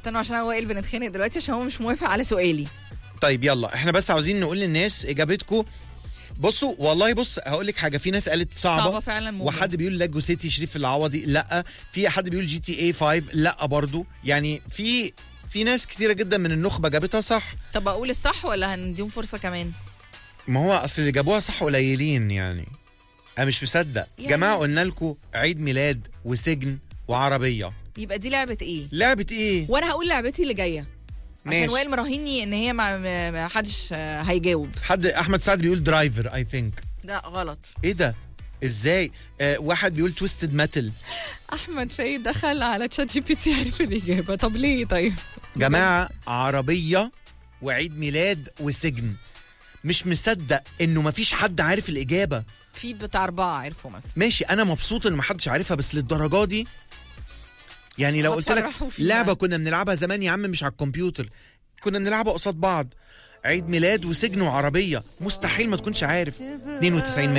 استنوا عشان انا وائل بنتخانق دلوقتي عشان هو مش موافق على سؤالي طيب يلا احنا بس عاوزين نقول للناس اجابتكم بصوا والله بص هقول لك حاجه في ناس قالت صعبه, صعبة فعلا ممكن. وحد بيقول لاجو سيتي شريف العوضي لا في حد بيقول جي تي اي 5 لا برضو يعني في في ناس كتيره جدا من النخبه جابتها صح طب اقول الصح ولا هنديهم فرصه كمان ما هو اصل اللي جابوها صح قليلين يعني انا مش مصدق يعني- جماعه قلنا لكم عيد ميلاد وسجن وعربيه يبقى دي لعبه ايه لعبه ايه وانا هقول لعبتي اللي جايه عشان ماشي. وائل مراهني ان هي ما, ما ما حدش آه، هيجاوب حد احمد سعد بيقول درايفر اي ثينك لا غلط ايه ده ازاي آه واحد بيقول تويستد ميتال احمد فايد دخل على تشات جي بي تي عرف الاجابه طب ليه طيب جماعه عربيه وعيد ميلاد وسجن مش مصدق انه مفيش حد عارف الاجابه في بتاع اربعه عرفوا مثلا ماشي انا مبسوط ان محدش عارفها بس للدرجه دي يعني لو قلت لك هتفرحوا فيها. لعبه كنا بنلعبها زمان يا عم مش على الكمبيوتر كنا بنلعبها قصاد بعض عيد ميلاد وسجن وعربيه مستحيل ما تكونش عارف 92